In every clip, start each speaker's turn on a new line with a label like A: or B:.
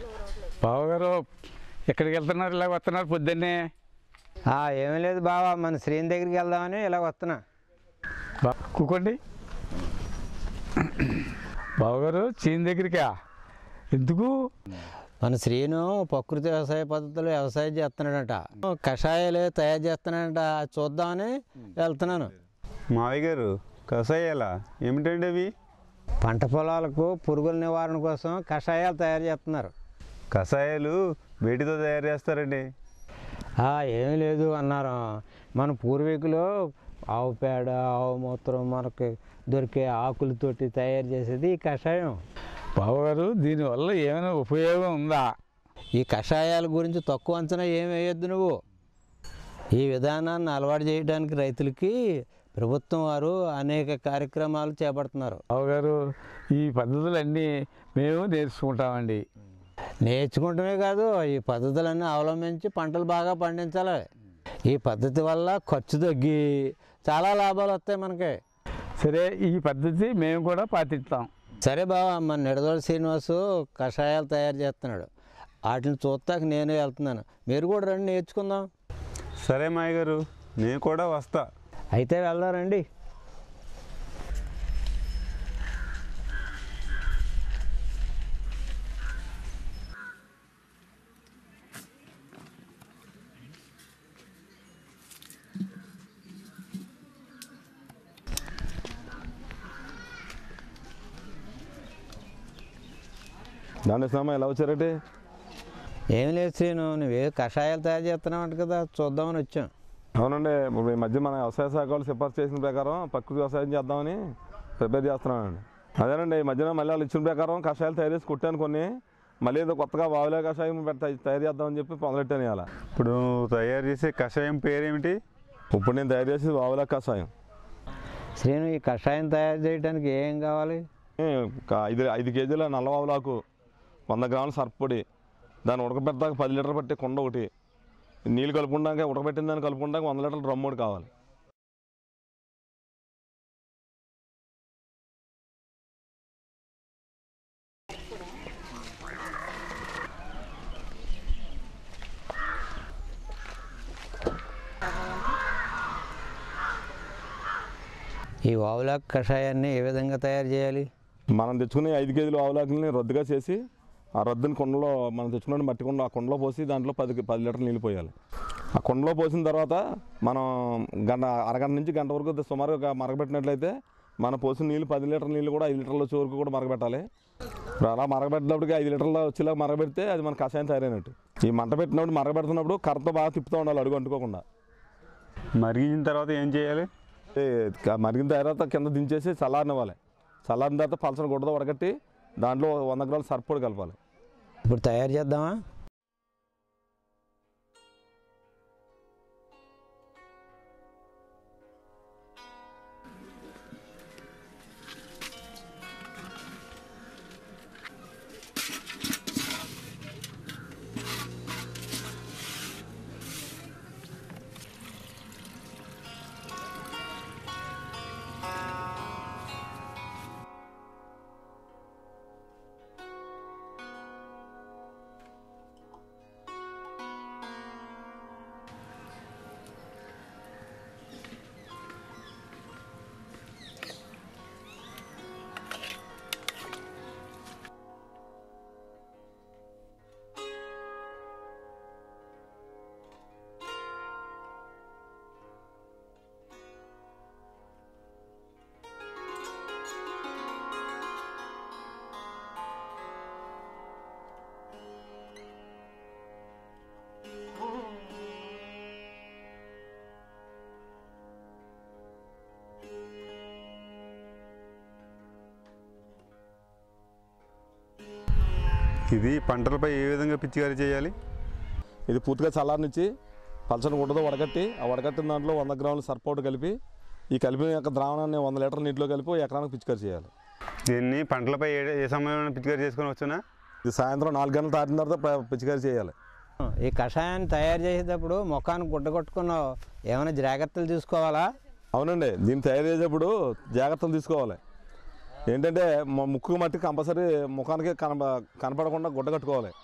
A: బావగారు ఎక్కడికి వెళ్తున్నారు ఇలా వస్తున్నారు పొద్దున్నే
B: ఆ, ఏమీ లేదు బావా మన శ్రీని దగ్గరికి వెళ్దామని ఇలా వస్తున్నా
A: బా కూకోండి బావగారు చీని దగ్గరికా ఎందుకు
B: మన శ్రీను ప్రకృతి వ్యవసాయ పద్ధతిలో వ్యవసాయం చేస్తున్నాడంట కషాయాలు తయారు చేస్తున్నాడంట అది చూద్దామని వెళ్తున్నాను
C: మావయ్య గారు కషాయాలా ఏమిటండి అవి
B: పంట పొలాలకు పురుగుల నివారణ కోసం కషాయాలు తయారు చేస్తున్నారు
C: కషాయాలు వేటితో తయారు చేస్తారండి
B: ఆ, ఏమీ లేదు అన్నారు మన పూర్వీకులు ఆవు పేడ ఆవు మూత్రం మనకి దొరికే ఆకులతోటి తయారు చేసేది ఈ కషాయం
A: బావగారు దీనివల్ల ఏమైనా ఉపయోగం ఉందా
B: ఈ కషాయాల గురించి తక్కువ అంచనా ఏమి వేయొద్దు నువ్వు ఈ విధానాన్ని అలవాటు చేయడానికి రైతులకి ప్రభుత్వం వారు అనేక కార్యక్రమాలు చేపడుతున్నారు
A: బావగారు ఈ పద్ధతులన్నీ మేము నేర్చుకుంటామండి
B: నేర్చుకుంటమే కాదు ఈ పద్ధతులన్నీ అవలంబించి పంటలు బాగా పండించాలి ఈ పద్ధతి వల్ల ఖర్చు తగ్గి చాలా లాభాలు వస్తాయి మనకి
A: సరే ఈ పద్ధతి మేము కూడా పాటిస్తాం
B: సరే బావా మన నిడదోళ శ్రీనివాసు కషాయాలు తయారు చేస్తున్నాడు వాటిని చూస్తాక నేను వెళ్తున్నాను మీరు కూడా రండి నేర్చుకుందాం
C: సరే మావయ్య గారు నేను కూడా వస్తా
B: అయితే వెళ్దాం రండి
D: దాని స్నామా ఎలా వచ్చారంటే
B: ఏం లేదు శ్రీను నువ్వే కషాయాలు తయారు చేస్తున్నావు కదా చూద్దామని వచ్చాం
D: అవునండి ఇప్పుడు ఈ మధ్య మన వ్యవసాయ శాఖ వాళ్ళు సిఫార్సు చేసిన ప్రకారం ప్రకృతి వ్యవసాయం చేద్దామని ప్రిపేర్ చేస్తున్నానండి అదేనండి ఈ మధ్యన మళ్ళీ వాళ్ళు ఇచ్చిన ప్రకారం కషాయాలు తయారు చేసి కుట్టాను కొన్ని మళ్ళీ ఏదో కొత్తగా వావులే కషాయం పెట్ట- తయారు చేద్దామని చెప్పి మొదలెట్టాను ఇవాళ
C: ఇప్పుడు తయారు చేసే కషాయం పేరేమిటి
D: ఇప్పుడు నేను తయారు చేసేది వావులే కషాయం
B: శ్రీను ఈ కషాయం తయారు చేయడానికి ఏం కావాలి
D: ఏ, ఒక ఐదు ఐదు కేజీల నల్ల వావులాకు వంద గ్రాముల సర్పొడి దాన్ని ఉడకబెట్టాక పది లీటర్ పట్టే కుండ ఒకటి నీళ్ళు కలుపుకుంటాక ఉడకబెట్టిన దాన్ని కలుపుకుంటాక వంద లీటర్ల డ్రమ్ ఒకటి కావాలి
B: ఈ వావులా కషాయాన్ని ఏ విధంగా తయారు చేయాలి
D: మనం తెచ్చుకునే ఐదు కేజీల ఆవులాకుల్ని రద్దుగా చేసి ఆ రద్దుని కుండలో మనం తెచ్చుకున్న మట్టి కుండ ఆ కుండలో పోసి దాంట్లో పది పది లీటర్లు నీళ్ళు పోయాలి ఆ కుండలో పోసిన తర్వాత మనం గంట అరగంట నుంచి గంట వరకు సుమారుగా మరగబెట్టినట్లయితే మనం పోసిన నీళ్ళు పది లీటర్ల నీళ్ళు కూడా ఐదు లీటర్ల వచ్చే వరకు కూడా మరగబెట్టాలి ఇప్పుడు అలా మరగబెట్టినప్పటికి ఐదు లీటర్ల వచ్చేలా మరగబెడితే అది మన కషాయం తయారైనట్టు ఈ మంట పెట్టినప్పుడు మరగబెడుతున్నప్పుడు కర్రతో బాగా తిప్పుతూ ఉండాలి అడుగు అంటుకోకుండా
C: మరిగించిన తర్వాత ఏం చేయాలి
D: ఏ, క- మరిగిన తర్వాత కింద దించేసి చల్లారనివ్వాలి చల్లారిన తర్వాత పలసన గుడ్డతో వడకట్టి దాంట్లో వంద గ్రాముల సర్పొడి కలపాలి
B: ఇప్పుడు తయారు చేద్దామా
C: ఇది పంటలపై ఏ విధంగా పిచికారీ చేయాలి
D: ఇది పూర్తిగా చల్లారనిచ్చి పలచని గుడ్డతో వడకట్టి ఆ వడకట్టిన దాంట్లో వంద గ్రాముల సర్పౌట్ కలిపి ఈ కలిపిన యొక్క ద్రావణాన్ని వంద లీటర్ నీటిలో కలిపి ఓ ఎకరానికి పిచికారి చేయాలి
C: దీన్ని పంటలపై ఏ ఏ సమయంలో పిచికారీ చేసుకొని వచ్చునా
D: ఇది సాయంత్రం నాలుగు గంటలు దాటిన తర్వాత ప- పిచికారి చేయాలి
B: ఈ కషాయాన్ని తయారు చేసేటప్పుడు ముఖానికి గుడ్డ కొట్టుకున్నావు ఏమైనా జాగ్రత్తలు తీసుకోవాలా
D: అవునండి దీన్ని తయారు చేసేటప్పుడు జాగ్రత్తలు తీసుకోవాలి ఏంటంటే మ- ముక్కు మట్టి కంపల్సరీ ముఖానికి కనప కనపడకుండా గుడ్డ కట్టుకోవాలి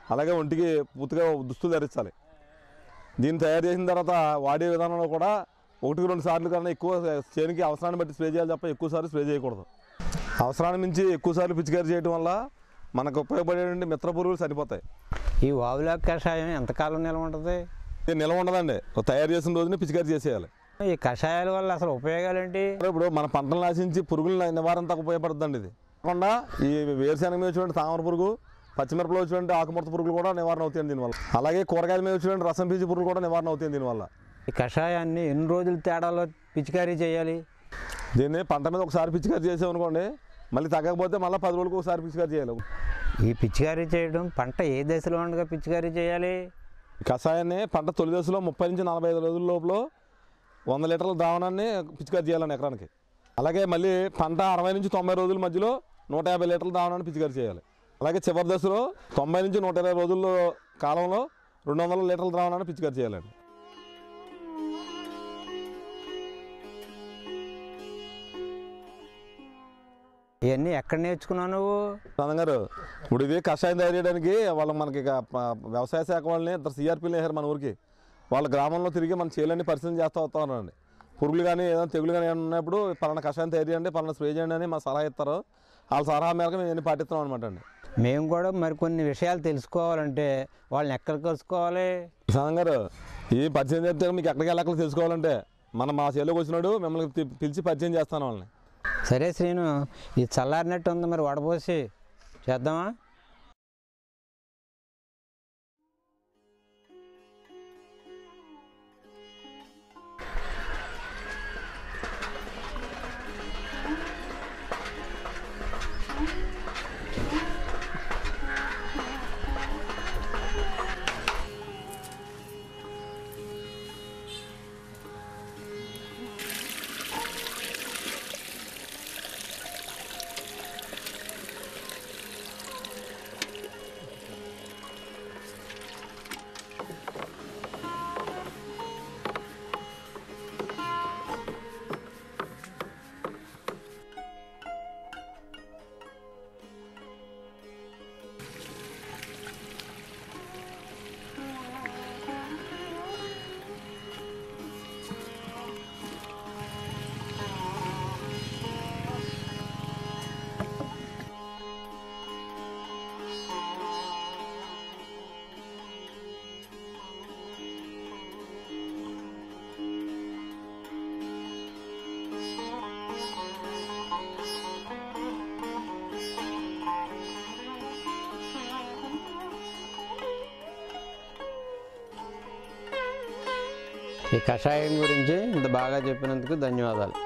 D: అలాగే ఒంటికి పూర్తిగా దుస్తులు ధరించాలి దీన్ని తయారు చేసిన తర్వాత వాడే విధానంలో కూడా ఒకటికి రెండు సార్లు కన్నా ఎక్కువ చేనికి అవసరాన్ని బట్టి స్ప్రే చేయాలి తప్ప ఎక్కువ సార్లు స్ప్రే చేయకూడదు అవసరాన్ని మించి ఎక్కువ సార్లు పిచికారీ చేయడం వల్ల మనకు ఉపయోగపడేటువంటి మిత్ర పురుగులు సరిపోతాయి
B: ఈ వావులా కషాయం ఎంతకాలం నిల్వ ఉంటుంది
D: ఇది నిల్వ ఉండదండి తయారు చేసిన రోజునే పిచికారీ చేసేయాలి
B: ఈ కషాయాల వల్ల అసలు ఉపయోగాలు ఏంటి
D: ఇప్పుడు మన పంటలు నాశించి పురుగులు నివారణకు ఉపయోగపడుతుందండి ఇది కాకుండా ఈ వేరుశెనగ మీద వచ్చినటువంటి తామర పురుగు పచ్చిమిరపలో వచ్చినటువంటి ఆకుముడత పురుగులు కూడా నివారణ అవుతాయి దీనివల్ల అలాగే కూరగాయల మీద వచ్చినటువంటి రసం పీచు పురుగులు కూడా నివారణ అవుతాయి దీనివల్ల
B: ఈ కషాయాన్ని ఎన్ని రోజుల తేడాలో పిచికారీ చేయాలి
D: దీన్ని పంట మీద ఒకసారి పిచికారీ చేసామనుకోండి మళ్ళీ తగ్గకపోతే మళ్ళీ పది రోజులకు ఒకసారి పిచికారీ చేయాలి
B: ఈ పిచికారీ చేయడం పంట ఏ దశలో ఉండగా పిచికారీ చేయాలి
D: ఈ కషాయాన్ని పంట తొలి దశలో ముప్పై నుంచి నలభై ఐదు రోజుల లోపల వంద లీటర్ల ద్రావణాన్ని పిచికారీ చేయాలండి ఎకరానికి అలాగే మళ్ళీ పంట అరవై నుంచి తొంభై రోజుల మధ్యలో నూట యాభై లీటర్ల ద్రావణాన్ని పిచికారీ చేయాలి అలాగే చివరి దశలో తొంభై నుంచి నూట ఇరవై రోజుల్లో కాలంలో రెండు వందల లీటర్ల ద్రావణాన్ని పిచికారీ చేయాలండి
B: ఇవన్నీ ఎక్కడ నేర్చుకున్నావు నువ్వు
D: ప్రధాన్ గారు ఇప్పుడు ఇది కషాయం తయారు చేయడానికి వాళ్ళు మనకి ఇక ప- వ్యవసాయ శాఖ వాళ్ళని ఇద్దరు సిఆర్పీలు వేసారు మన ఊరికి వాళ్ళ గ్రామంలో తిరిగి మన చేలన్నీ పరిశీలన చేస్తూ వస్తారండి పురుగులు కానీ ఏదైనా తెగులు కానీ ఏమైనా ఉన్నప్పుడు పలానా కషాయం తయారు చేయండి పలానా స్ప్రే చేయండి అని మా సలహా ఇస్తారు వాళ్ళ సలహా మేరకు మేము ఇవన్నీ పాటిస్తున్నాం అనమాట అండి
B: మేము కూడా మరికొన్ని విషయాలు తెలుసుకోవాలంటే వాళ్ళని ఎక్కడ కలుసుకోవాలి
D: ప్రధాన్ గారు ఈ పరిచయం చేస్తే మీకు ఎక్కడికి వెళ్ళక్కలు తెలుసుకోవాలంటే మన మా చేలోకి వచ్చినాడు మిమ్మల్ని పి- పిలిచి పరిచయం చేస్తాను వాళ్ళని
B: సరే శ్రీను ఇది చల్లారినట్టు ఉంది మరి వడపోసి చేద్దామా ఈ కషాయం గురించి ఇంత బాగా చెప్పినందుకు ధన్యవాదాలు